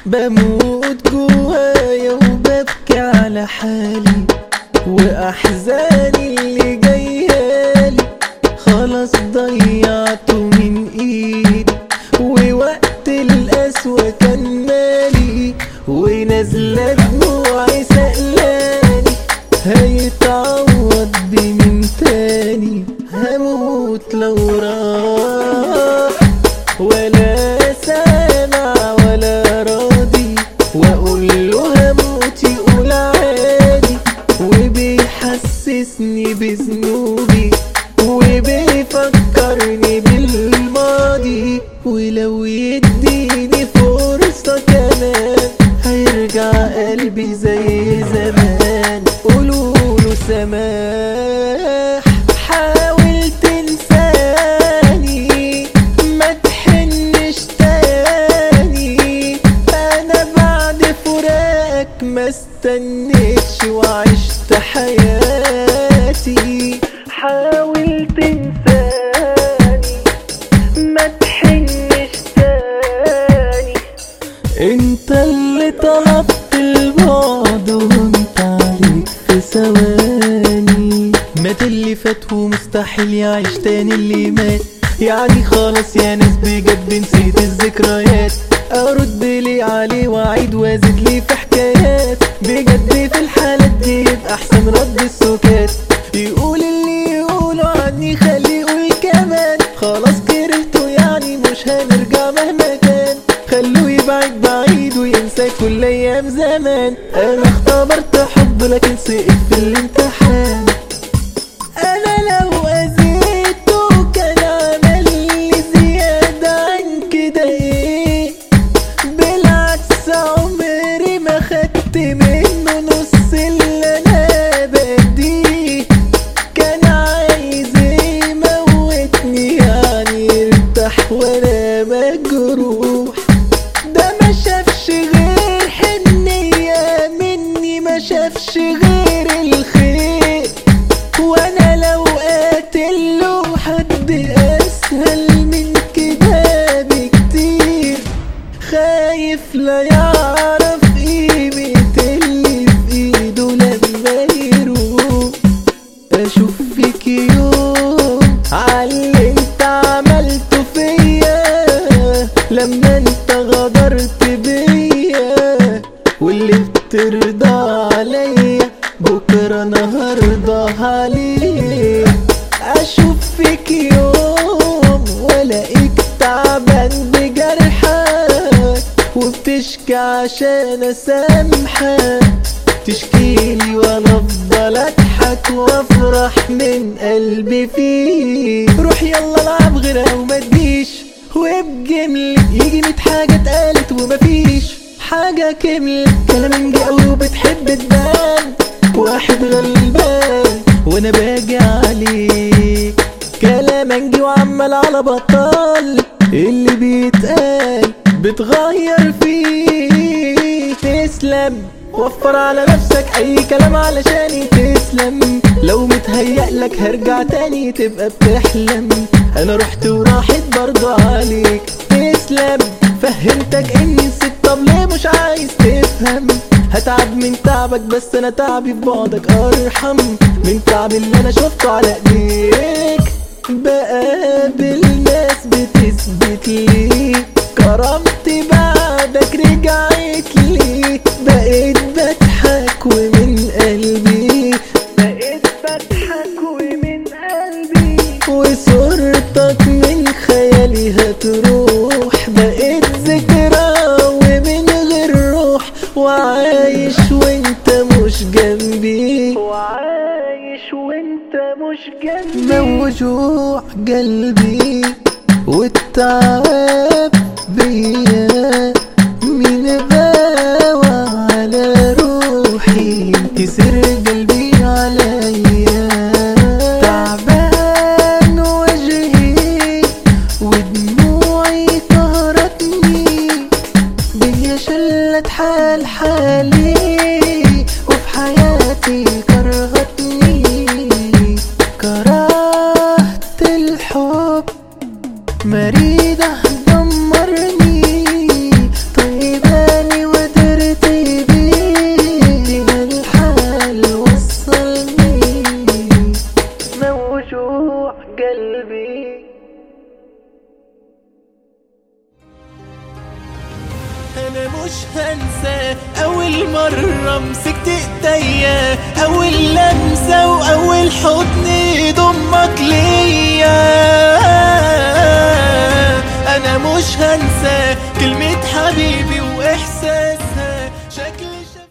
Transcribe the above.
بموت جوايا وببكي على حالي واحزاني اللي جايالي خلاص ضيعته من ايدي ووقت القسوة كان مالي ونازلة دموعي سألاني هيتعوض بمين تاني هموت لو راح ولا سامع ولا راضي واقول له هموت يقول عادي وبيحسسني بذنوبي وبيفكرني بالماضي ولو يديني فرصة كمان هيرجع قلبي زي زمان قولوله سماح حاول تنساني ما تحنش تاني انا بعد فراقك ما استنيتش وعشت حياتي حاول تنساني ما تحنش تاني انت اللي طلبت البعد وانت عليك في ثواني مات اللي فات ومستحيل يعيش تاني اللي مات يعني خلاص يا ناس بجد نسيت الذكريات ارد لي عليه واعيد وازيد لي في حكايات بجد في الحالات دي يبقى احسن رد السكات يقول اللي يقوله عني خليه يقول كمان خلاص كرهته يعني مش هنرجع مهما كان خلوه يبعد بعيد وينسى كل ايام زمان انا اختبرت حب لكن سقط في الامتحان انا لو اذيته كان عمل لي زيادة عن كده ايه بالعكس عمري ما خدت منه نص اللي انا بديه كان عايز يموتني يعني يرتاح وانا مجروح ده ما شافش غير حنية مني ما شافش غير الخير وانا لو قاتله حد اسهل من كده بكتير خايف لا يعرف قيمة اللي في ايده لما يروح اشوف فيك يوم عاللي انت عملته فيا لما انت غدرت بيا واللي بترضى عليا بكره انا هرضى عليه اشوف فيك يوم والاقيك تعبان بجرحك وبتشكي عشان اسامحك تشكيلي وانا افضل اضحك وافرح من قلبي فيك روح يلا العب غيرها وما تجيش وبجمل يجي ميت حاجة اتقالت ومفيش حاجة كملت كلام جه قوي وبتحب تبان واحد غلبان وانا باجي عليك كلام انجي وعمال على بطال اللي بيتقال بتغير فيه تسلم وفر على نفسك اي كلام علشان تسلم لو متهيأ لك هرجع تاني تبقى بتحلم انا رحت وراحت برضو عليك تسلم فهمتك اني نسيت طب ليه مش عايز تفهم هتعب من تعبك بس انا تعبي في بعدك ارحم من تعب اللي انا شفته على ايديك بقابل ناس بتثبت لي كرامتي بعدك رجعت لي بقيت بضحك ومن قلبي بقيت بضحك ومن قلبي وصورتك من خيالي هتروح بقيت ذكرى ومن غير روح وعايش وانت مش جنبي وعايش وانت مش جنبي موجوع قلبي والتعب بيا مين باوى على روحي كسر قلبي عليا تعبان وجهي ودموعي قهرتني دنيا شلت حال حالي وفي حياتي كرهتني كرهت الحب مريضة دمرني طيباني خشوع قلبي انا مش هنسى اول مرة مسكت ايديا اول لمسة واول حضن ضمك ليا انا مش هنسى كلمة حبيبي واحساس